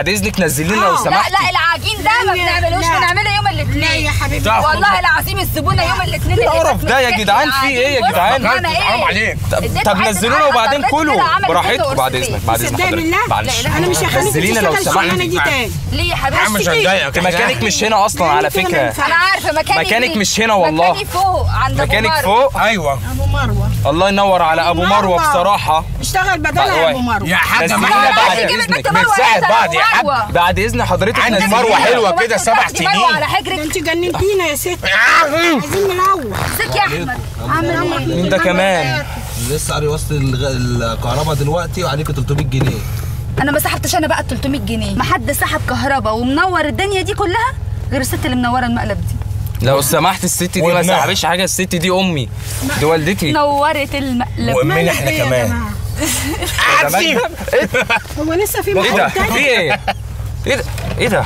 بعد اذنك نزلينا لو لا سمحتي لا العجين ده ما لا، بنعملوش لا. بنعمله يوم لا الاثنين يا حبيبي طب. والله العظيم الزبونه يوم الاثنين اللي القرف فات ده يا مسكتني جدعان، في ايه يا العجين. جدعان؟ بص، أنا إيه؟ حرام عليك. طب, اديته طب حتة نزلونا حاجة وبعدين حضرتك كلوا كده عملت براحتكم كده بعد ورثتين. اذنك بعد اذنك تصدق حضرتك بالله معلش انا مش هخليك نزلينا لو تشتغل سمحتي. الشغلانه دي تاني ليه يا يا عم مش حبيبتي هتضايقك مكانك مش هنا اصلا على كده ما فكره ينفعش. انا عارفه مكاني مكانك فين. مش هنا والله. مكاني فوق عند أبو مكانك مروة. فوق ايوه ابو مروه الله ينور على ابو مروه بصراحه اشتغل بدلها يا ابو مروه يا حاجه نزلينا ما بعد بعد إذنك. اذنك مروه بنساعد أنت بعض يا أبو حاج. مروة. بعد اذن حضرتك عندي نزلينا. مروة حلوة وأنت كده سبع تاخدي مروة سنين. على ده حجرك انت جننتينا يا ست عايزين ملوح ازيك يا احمد عامل ايه مين ده كمان لسه علي وصل الغ- الكهرباء دلوقتي وعليك 300 جنيه انا ما سحبتش انا بقى ال 300 جنيه ما حد سحب كهرباء ومنور الدنيا دي كلها غير الست اللي منوره المقلب دي لو سمحت الست دي ما وابنها. سحبش حاجه الست دي امي دي والدتي نورت المقلب ومن احنا كمان عارفين هو لسه في ايه ده محل في تاني ايه ايه ده ايه ده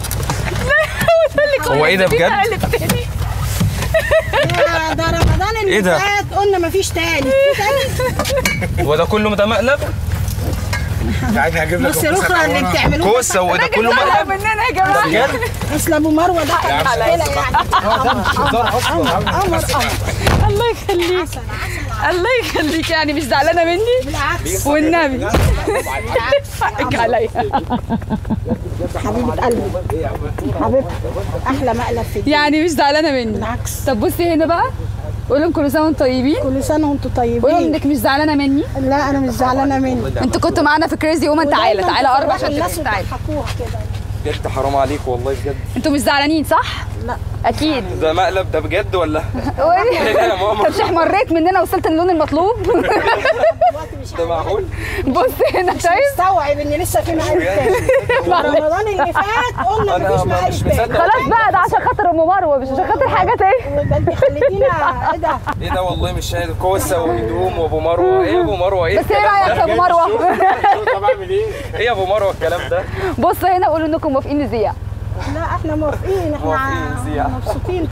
هو ايه ده بجد يا ده رمضان اللي إيه ده؟ فات قلنا مفيش تاني في تاني هو ده كله ده مقلب يعني هجيب لك بص الاخرى اللي بتعملوه كوسه وده كله مقلب مننا يا جماعه بجد اصل ابو مروه ده كان مشكله يعني قمر قمر الله يخليك الله يخليك يعني مش زعلانه مني بالعكس والنبي حقك عليا حبيبه قلبي حبيبتي احلى مقلب في الدنيا يعني مش زعلانه مني بالعكس طب بصي هنا بقى قول لهم كل سنه وانتم طيبين كل سنه وانتم قول لهم طيبين انك مش زعلانه مني لا انا مش زعلانه منك انتوا كنتوا معانا في كريزي وومن تعالى ودايماً تعالى قرب تفرحوا عشان الناس تعالى وتضحكوها كده بجد حرام عليك والله بجد انتوا مش زعلانين صح؟ لا اكيد ده مقلب ده بجد ولا قولي. يا ماما طب مش احمريت مننا وصلت للون المطلوب ده معقول بص هنا شايف استوعب ان لسه في مقالب تاني رمضان اللي فات قلنا انا مفيش ما- مقالب مش تاني مصدق خلاص بقى ده عشان خاطر ام مروه مش عشان خاطر حاجه تاني ده انت خليتينا ايه ده ايه ده والله مش شايل كوسه وهدوم وابو مروه ايه يا ابو مروه ايه بس ايه رايك يا ابو مروه طب اعمل ايه؟ ايه يا ابو مروه الكلام ده بص هنا قولوا انكم موافقين نذيع لا احنا موافقين احنا موافقين، زيع. مبسوطين